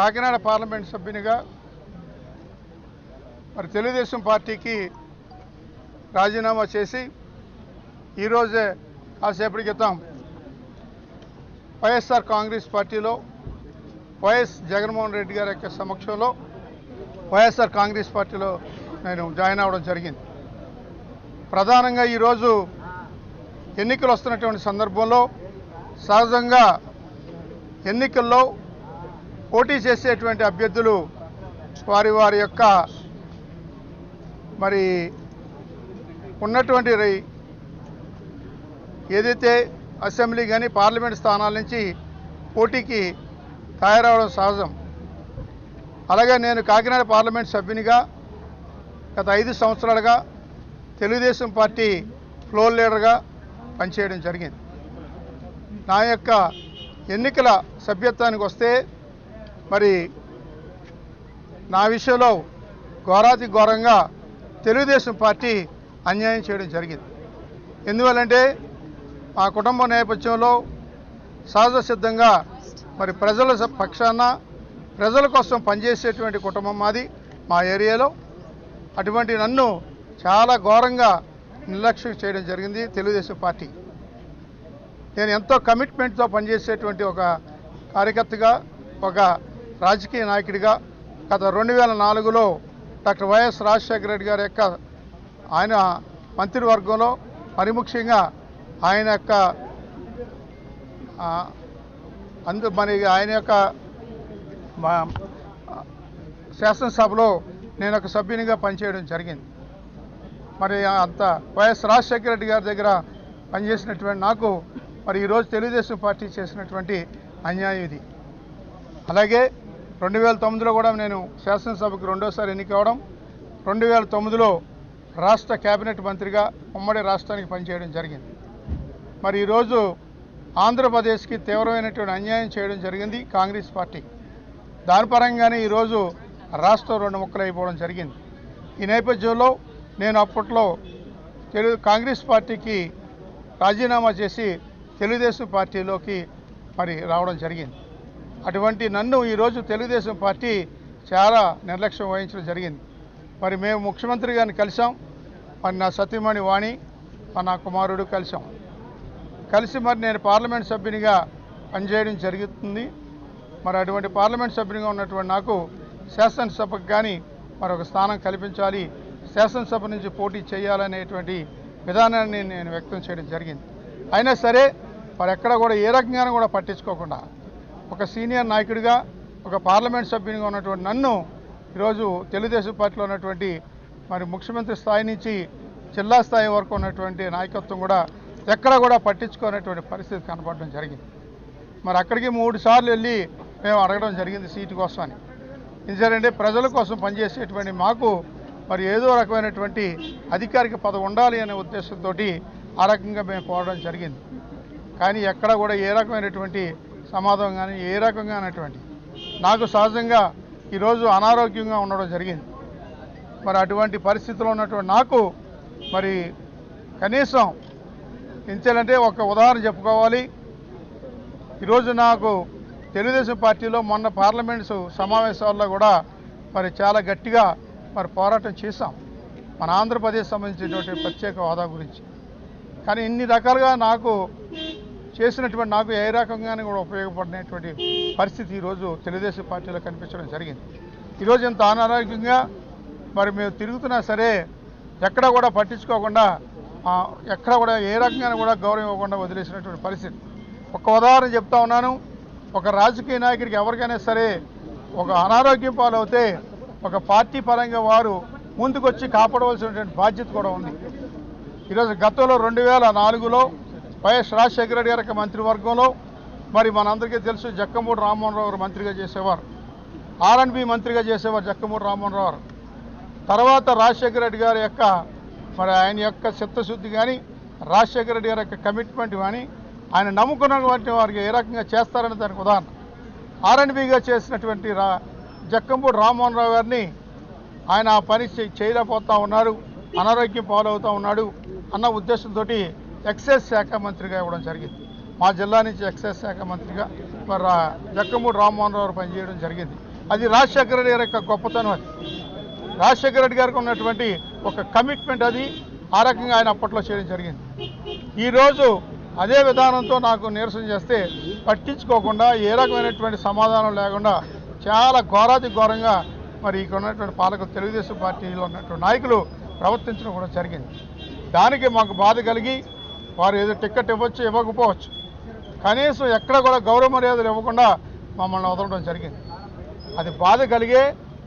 Kakinada parliament సభ్యునిగా మరి తెలుగుదేశం పార్టీకి రాజీనామా చేసి ఈరోజే కాసేపటి క్రితం వైఎస్ఆర్ కాంగ్రెస్ పార్టీలో వైఎస్ జగన్మోహన్ రెడ్డి గారి యొక్క సమక్షంలో వైఎస్ఆర్ కాంగ్రెస్ పార్టీలో నేను జాయిన్ అవ్వడం జరిగింది ప్రధానంగా ఈరోజు ఎన్నికలు వస్తున్నటువంటి సందర్భంలో సహజంగా ఎన్నికల్లో పోటీ చేసేటువంటి అభ్యర్థులు వారి వారి యొక్క మరి ఉన్నటువంటి రై- ఏదైతే అసెంబ్లీ కానీ పార్లమెంట్ స్థానాల నుంచి పోటీకి తయారవడం సహజం అలాగే నేను కాకినాడ పార్లమెంట్ సభ్యునిగా గత ఐదు సంవత్సరాలుగా తెలుగుదేశం పార్టీ ఫ్లోర్ లీడర్గా పనిచేయడం జరిగింది నా యొక్క ఎన్నికల సభ్యత్వానికి వస్తే మరి నా విషయంలో ఘోరాతి ఘోరంగా తెలుగుదేశం పార్టీ అన్యాయం చేయడం జరిగింది ఎందువల్లంటే మా కుటుంబ నేపథ్యంలో సహజ సిద్ధంగా మరి ప్రజల స- పక్షాన ప్రజల కోసం పనిచేసేటువంటి కుటుంబం మాది మా ఏరియాలో అటువంటి నన్ను చాలా ఘోరంగా నిర్లక్ష్యం చేయడం జరిగింది తెలుగుదేశం పార్టీ నేను ఎంతో కమిట్మెంట్తో పనిచేసేటువంటి ఒక కార్యకర్తగా ఒక రాజకీయ నాయకుడిగా గత రెండు వేల నాలుగులో డాక్టర్ వైఎస్ రాజశేఖర రెడ్డి గారి యొక్క ఆయన మంత్రివర్గంలో మరి ముఖ్యంగా ఆయన యొక్క ఆ, అందు మరి ఆయన యొక్క మా- శాసనసభలో నేను ఒక సభ్యునిగా పనిచేయడం జరిగింది మరి అంత వైఎస్ రాజశేఖర రెడ్డి గారి దగ్గర పనిచేసినటువంటి నాకు మరి ఈరోజు తెలుగుదేశం పార్టీ చేసినటువంటి అన్యాయం ఇది అలాగే రెండు వేల తొమ్మిదిలో కూడా నేను శాసనసభకు రెండోసారి ఎన్నికవడం రెండు వేల తొమ్మిదిలో రాష్ట్ర కేబినెట్ మంత్రిగా ఉమ్మడి రాష్ట్రానికి పనిచేయడం జరిగింది మరి ఈరోజు ఆంధ్రప్రదేశ్కి తీవ్రమైనటువంటి అన్యాయం చేయడం జరిగింది కాంగ్రెస్ పార్టీ దాని పరంగానే ఈరోజు రాష్ట్రం రెండు ముక్కలు అయిపోవడం జరిగింది ఈ నేపథ్యంలో నేను అప్పట్లో తెలుగు కాంగ్రెస్ పార్టీకి రాజీనామా చేసి తెలుగుదేశం పార్టీలోకి మరి రావడం జరిగింది అటువంటి నన్ను ఈరోజు తెలుగుదేశం పార్టీ చాలా నిర్లక్ష్యం వహించడం జరిగింది మరి మేము ముఖ్యమంత్రి గారిని కలిసాం మరి నా సతీమణి వాణి మరి నా కుమారుడు కలిసాం కలిసి మరి నేను పార్లమెంట్ సభ్యునిగా పనిచేయడం జరుగుతుంది మరి అటువంటి పార్లమెంట్ సభ్యునిగా ఉన్నటువంటి నాకు శాసనసభకు కానీ మరి ఒక స్థానం కల్పించాలి శాసనసభ నుంచి పోటీ చేయాలనేటువంటి విధానాన్ని నేను వ్యక్తం చేయడం జరిగింది అయినా సరే మరి ఎక్కడ కూడా ఏ రకంగానూ కూడా పట్టించుకోకుండా ఒక సీనియర్ నాయకుడిగా ఒక పార్లమెంట్ సభ్యునిగా ఉన్నటువంటి నన్ను ఈరోజు తెలుగుదేశం పార్టీలో ఉన్నటువంటి మరి ముఖ్యమంత్రి స్థాయి నుంచి జిల్లా స్థాయి వరకు ఉన్నటువంటి నాయకత్వం కూడా ఎక్కడ కూడా పట్టించుకోనటువంటి పరిస్థితి కనపడడం జరిగింది మరి అక్కడికి మూడు సార్లు వెళ్ళి మేము అడగడం జరిగింది సీటు కోసమని ఎందుకంటే ప్రజల కోసం పనిచేసేటువంటి మాకు మరి ఏదో రకమైనటువంటి అధికారిక పదవి ఉండాలి అనే ఉద్దేశంతో ఆ రకంగా మేము కోరడం జరిగింది కానీ ఎక్కడ కూడా ఏ రకమైనటువంటి సమాధానం కానీ ఏ రకంగా అనేటువంటి నాకు సహజంగా ఈరోజు అనారోగ్యంగా ఉండడం జరిగింది మరి అటువంటి పరిస్థితిలో ఉన్నటువంటి నాకు మరి కనీసం ఎంచాలంటే ఒక ఉదాహరణ చెప్పుకోవాలి ఈరోజు నాకు తెలుగుదేశం పార్టీలో మొన్న పార్లమెంట్ సమావేశాల్లో కూడా మరి చాలా గట్టిగా మరి పోరాటం చేశాం మన ఆంధ్రప్రదేశ్ సంబంధించినటువంటి ప్రత్యేక హోదా గురించి కానీ ఇన్ని రకాలుగా నాకు చేసినటువంటి నాకు ఏ రకంగానే కూడా ఉపయోగపడినటువంటి పరిస్థితి ఈరోజు తెలుగుదేశం పార్టీలో కనిపించడం జరిగింది ఈరోజు ఇంత అనారోగ్యంగా మరి మేము తిరుగుతున్నా సరే ఎక్కడ కూడా పట్టించుకోకుండా ఆ, ఎక్కడ కూడా ఏ రకంగా కూడా గౌరవం ఇవ్వకుండా వదిలేసినటువంటి పరిస్థితి ఒక ఉదాహరణ చెప్తా ఉన్నాను ఒక రాజకీయ నాయకుడికి ఎవరికైనా సరే ఒక అనారోగ్యం పాలవుతే ఒక పార్టీ పరంగా వారు ముందుకొచ్చి కాపాడవలసినటువంటి బాధ్యత కూడా ఉంది ఈరోజు గతంలో రెండు వేల నాలుగులో వైఎస్ రాజశేఖర రెడ్డి గారి యొక్క మంత్రివర్గంలో మరి మనందరికీ తెలుసు జక్కమూడి రామ్మోహన్ రావు గారు మంత్రిగా చేసేవారు ఆర్ఎన్బి మంత్రిగా చేసేవారు జక్కమూడి రామ్మోహన్ రావు గారు. తర్వాత రాజశేఖర రెడ్డి గారి యొక్క మరి ఆయన యొక్క చిత్తశుద్ధి కానీ రాజశేఖర రెడ్డి గారి యొక్క కమిట్మెంట్ కానీ ఆయన నమ్ముకున్నటువంటి వారికి ఏ రకంగా చేస్తారని దానికి ఉదాహరణ ఆర్ఎన్బిగా చేసినటువంటి రా జక్కంపూడి రామ్మోహన్ రావు గారిని ఆయన ఆ పని చే- చేయలేకపోతా ఉన్నారు అనారోగ్యం పాలవుతూ ఉన్నాడు అన్న ఉద్దేశంతో ఎక్సైజ్ శాఖ మంత్రిగా ఇవ్వడం జరిగింది మా జిల్లా నుంచి ఎక్సైజ్ శాఖ మంత్రిగా మరి రా- జక్కమూడి రామ్మోహన్ రావు గారు పనిచేయడం జరిగింది అది రాజశేఖర రెడ్డి గారి యొక్క గొప్పతనం అది రాజశేఖర రెడ్డి గారికి ఉన్నటువంటి ఒక కమిట్మెంట్ అది ఆ రకంగా ఆయన అప్పట్లో చేయడం జరిగింది ఈరోజు అదే విధానంతో నాకు నిరసన చేస్తే పట్టించుకోకుండా ఏ రకమైనటువంటి సమాధానం లేకుండా చాలా ఘోరాతి ఘోరంగా మరి ఇక్కడ ఉన్నటువంటి పాలకులు తెలుగుదేశం పార్టీలో ఉన్నటువంటి నాయకులు ప్రవర్తించడం కూడా జరిగింది దానికి మాకు బాధ కలిగి వారు ఏదో టికెట్ ఇవ్వచ్చు ఇవ్వకపోవచ్చు కనీసం ఎక్కడ కూడా గౌరవ మర్యాదలు ఇవ్వకుండా మమ్మల్ని వదలడం జరిగింది అది బాధ కలిగే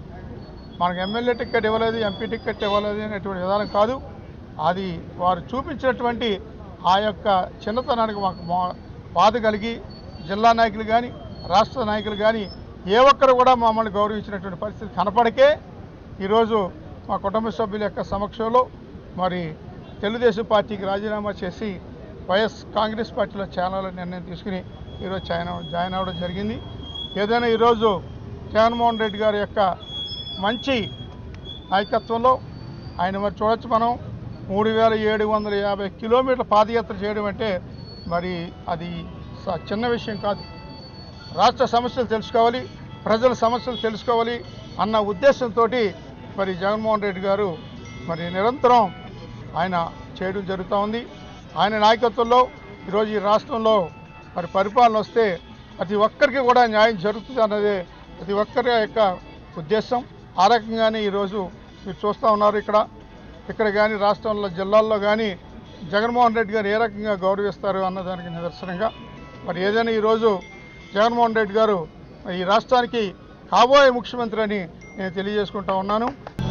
మనకు ఎమ్మెల్యే టికెట్ ఇవ్వలేదు ఎంపీ టికెట్ ఇవ్వలేదు అనేటువంటి విధానం కాదు అది వారు చూపించినటువంటి ఆ యొక్క చిన్నతనానికి మాకు మా- బాధ కలిగి జిల్లా నాయకులు కానీ రాష్ట్ర నాయకులు కానీ ఏ ఒక్కరు కూడా మమ్మల్ని గౌరవించినటువంటి పరిస్థితి కనపడకే ఈరోజు మా కుటుంబ సభ్యుల యొక్క సమక్షంలో మరి తెలుగుదేశం పార్టీకి రాజీనామా చేసి వైఎస్ కాంగ్రెస్ పార్టీలో చేరాలని నిర్ణయం తీసుకుని ఈరోజు జాయిన్ అవ- జాయిన్ అవ్వడం జరిగింది ఏదైనా ఈరోజు జగన్మోహన్ రెడ్డి గారి యొక్క మంచి నాయకత్వంలో ఆయన మరి చూడొచ్చు మనం మూడు వేల ఏడు వందల యాభై కిలోమీటర్ల పాదయాత్ర చేయడం అంటే మరి అది స- చిన్న విషయం కాదు రాష్ట్ర సమస్యలు తెలుసుకోవాలి ప్రజల సమస్యలు తెలుసుకోవాలి అన్న ఉద్దేశంతో మరి జగన్మోహన్ రెడ్డి గారు మరి నిరంతరం ఆయన చేయడం జరుగుతూ ఉంది ఆయన నాయకత్వంలో ఈరోజు ఈ రాష్ట్రంలో మరి పరిపాలన వస్తే ప్రతి ఒక్కరికి కూడా న్యాయం జరుగుతుంది అన్నదే ప్రతి ఒక్కరి యొక్క ఉద్దేశం ఆ రకంగానే ఈరోజు మీరు చూస్తూ ఉన్నారు ఇక్కడ ఇక్కడ కానీ రాష్ట్రంలో జిల్లాల్లో కానీ జగన్మోహన్ రెడ్డి గారు ఏ రకంగా గౌరవిస్తారు అన్నదానికి నిదర్శనంగా మరి ఏదైనా ఈరోజు జగన్మోహన్ రెడ్డి గారు ఈ రాష్ట్రానికి కాబోయే ముఖ్యమంత్రి అని నేను తెలియజేసుకుంటా ఉన్నాను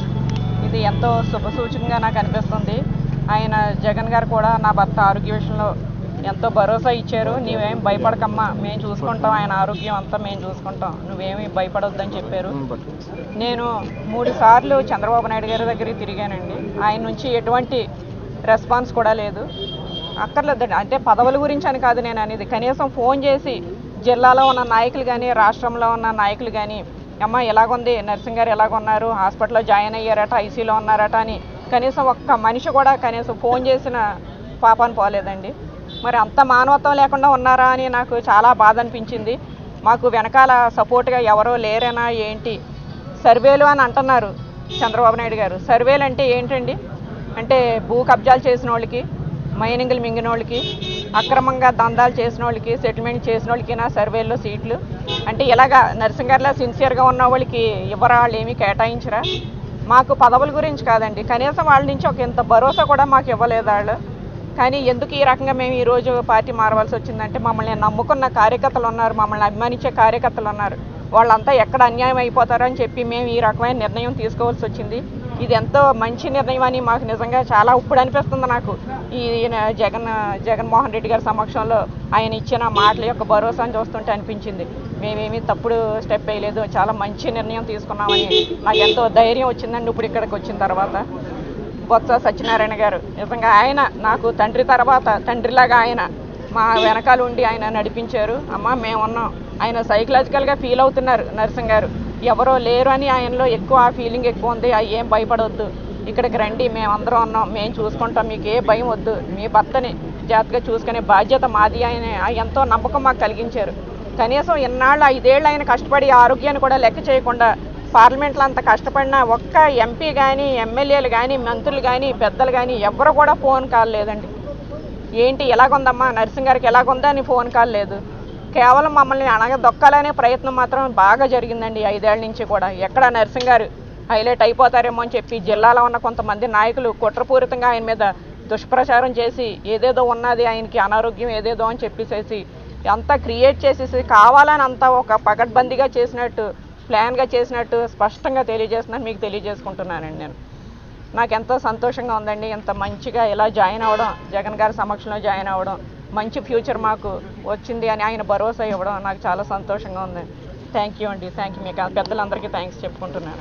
ఇది ఎంతో శుభసూచకంగా నాకు అనిపిస్తుంది ఆయన జగన్ గారు కూడా నా భర్త ఆరోగ్య విషయంలో ఎంతో భరోసా ఇచ్చారు నీవేం భయపడకమ్మా మేము చూసుకుంటాం ఆయన ఆరోగ్యం అంతా మేము చూసుకుంటాం నువ్వేమీ భయపడొద్దని చెప్పారు నేను మూడు సార్లు చంద్రబాబు నాయుడు గారి దగ్గరికి తిరిగానండి ఆయన నుంచి ఎటువంటి రెస్పాన్స్ కూడా లేదు అక్కర్లేదండి అంటే పదవుల గురించి అని కాదు నేను అనేది కనీసం ఫోన్ చేసి జిల్లాలో ఉన్న నాయకులు కానీ రాష్ట్రంలో ఉన్న నాయకులు కానీ అమ్మ ఎలాగుంది నర్సింగ్ గారు ఎలాగున్నారు హాస్పిటల్లో జాయిన్ అయ్యారట ఐసీలో ఉన్నారట అని కనీసం ఒక్క మనిషి కూడా కనీసం ఫోన్ చేసిన పాపాన్ని పోలేదండి మరి అంత మానవత్వం లేకుండా ఉన్నారా అని నాకు చాలా బాధ అనిపించింది మాకు వెనకాల సపోర్ట్గా ఎవరో లేరేనా ఏంటి సర్వేలు అని అంటున్నారు చంద్రబాబు నాయుడు గారు సర్వేలు అంటే ఏంటండి అంటే భూ కబ్జాలు చేసిన వాళ్ళకి మైనింగ్లు మింగిన వాళ్ళకి అక్రమంగా దందాలు చేసిన వాళ్ళకి సెటిల్మెంట్ చేసిన వాళ్ళకి నా సర్వేల్లో సీట్లు అంటే ఇలాగా నర్సింగ్ గారిలో సిన్సియర్గా ఉన్న వాళ్ళకి ఇవ్వరా వాళ్ళు ఏమీ కేటాయించరా మాకు పదవుల గురించి కాదండి కనీసం వాళ్ళ నుంచి ఒక ఇంత భరోసా కూడా మాకు ఇవ్వలేదు వాళ్ళు కానీ ఎందుకు ఈ రకంగా మేము ఈరోజు పార్టీ మారవలసి వచ్చిందంటే మమ్మల్ని నమ్ముకున్న కార్యకర్తలు ఉన్నారు మమ్మల్ని అభిమానించే కార్యకర్తలు ఉన్నారు వాళ్ళంతా ఎక్కడ అన్యాయం అయిపోతారని చెప్పి మేము ఈ రకమైన నిర్ణయం తీసుకోవాల్సి వచ్చింది ఇది ఎంతో మంచి నిర్ణయం అని మాకు నిజంగా చాలా ఇప్పుడు అనిపిస్తుంది నాకు ఈ ఈయన జగన్ జగన్మోహన్ రెడ్డి గారి సమక్షంలో ఆయన ఇచ్చిన మాటల యొక్క భరోసాను చూస్తుంటే అనిపించింది మేమేమీ తప్పుడు స్టెప్ వేయలేదు చాలా మంచి నిర్ణయం తీసుకున్నామని నాకు ఎంతో ధైర్యం వచ్చిందండి ఇప్పుడు ఇక్కడికి వచ్చిన తర్వాత బొత్స సత్యనారాయణ గారు నిజంగా ఆయన నాకు తండ్రి తర్వాత తండ్రిలాగా ఆయన మా వెనకాల ఉండి ఆయన నడిపించారు అమ్మ మేమున్నాం ఆయన సైకలాజికల్గా ఫీల్ అవుతున్నారు నర్సింగ్ గారు ఎవరో లేరు అని ఆయనలో ఎక్కువ ఆ ఫీలింగ్ ఎక్కువ ఉంది ఆ ఏం భయపడవద్దు ఇక్కడికి రండి మేమందరం ఉన్నాం మేము చూసుకుంటాం మీకు ఏ భయం వద్దు మీ భర్తని జాగ్రత్తగా చూసుకునే బాధ్యత మాది ఆయన ఆ ఎంతో నమ్మకం మాకు కలిగించారు కనీసం ఇన్నాళ్ళు ఐదేళ్ళు ఆయన కష్టపడి ఆరోగ్యాన్ని కూడా లెక్క చేయకుండా పార్లమెంట్లో అంత కష్టపడినా ఒక్క ఎంపీ కానీ ఎమ్మెల్యేలు కానీ మంత్రులు కానీ పెద్దలు కానీ ఎవరు కూడా ఫోన్ కాల్ లేదండి ఏంటి ఎలాగుందమ్మా నర్సింగ్ గారికి ఎలాగుందా అని ఫోన్ కాల్ లేదు కేవలం మమ్మల్ని అనగదొక్కాలనే ప్రయత్నం మాత్రం బాగా జరిగిందండి ఈ ఐదేళ్ల నుంచి కూడా ఎక్కడ నర్సింగ్ గారు హైలైట్ అయిపోతారేమో అని చెప్పి జిల్లాలో ఉన్న కొంతమంది నాయకులు కుట్రపూరితంగా ఆయన మీద దుష్ప్రచారం చేసి ఏదేదో ఉన్నది ఆయనకి అనారోగ్యం ఏదేదో అని చెప్పేసేసి అంతా క్రియేట్ చేసేసి కావాలని అంతా ఒక పకడ్బందీగా చేసినట్టు ప్లాన్గా చేసినట్టు స్పష్టంగా తెలియజేస్తున్నాను మీకు తెలియజేసుకుంటున్నానండి నేను నాకు ఎంతో సంతోషంగా ఉందండి ఇంత మంచిగా ఇలా జాయిన్ అవ్వడం జగన్ గారి సమక్షంలో జాయిన్ అవ్వడం మంచి ఫ్యూచర్ మాకు వచ్చింది అని ఆయన భరోసా ఇవ్వడం నాకు చాలా సంతోషంగా ఉంది థ్యాంక్ యూ అండి థ్యాంక్ యూ మీకు పెద్దలందరికీ థ్యాంక్స్ చెప్పుకుంటున్నాను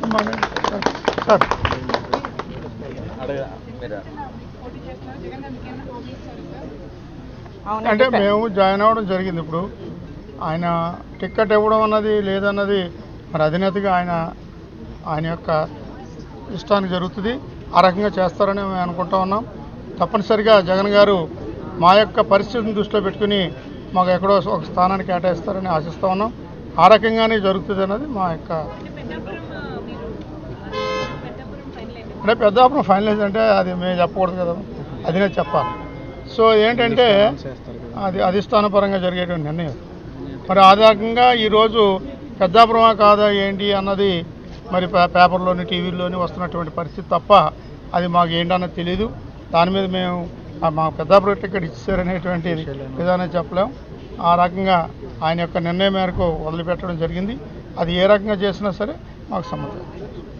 సార్ అంటే అవునండి మేము జాయిన్ అవ్వడం జరిగింది ఇప్పుడు ఆయన టిక్కెట్ ఇవ్వడం అన్నది లేదన్నది మరి అధినేతగా ఆయన ఆయన యొక్క ఇష్టానికి జరుగుతుంది ఆ రకంగా చేస్తారని మేము అనుకుంటా ఉన్నాం తప్పనిసరిగా జగన్ గారు మా యొక్క పరిస్థితిని దృష్టిలో పెట్టుకుని మాకు ఎక్కడో ఒక స్థానాన్ని కేటాయిస్తారని ఆశిస్తూ ఉన్నాం ఆ రకంగానే జరుగుతుంది అన్నది మా యొక్క అంటే పెద్దాపురం ఫైనలైజ్ అంటే అది మేము చెప్పకూడదు కదా అది నేను చెప్పాలి సో ఏంటంటే అది అధిష్టానపరంగా జరిగేటువంటి నిర్ణయం మరి ఆ రకంగా ఈరోజు పెద్దాపురమా కాదా ఏంటి అన్నది మరి పే- పేపర్లోని టీవీల్లోని వస్తున్నటువంటి పరిస్థితి తప్ప అది మాకు ఏంటన్నది తెలియదు దాని మీద మేము ఆ మా పెద్దాపురం టికెట్ ఇచ్చారనేటువంటి విధానం చెప్పలేం ఆ రకంగా ఆయన యొక్క నిర్ణయం మేరకు వదిలిపెట్టడం జరిగింది అది ఏ రకంగా చేసినా సరే మాకు సమ్మతం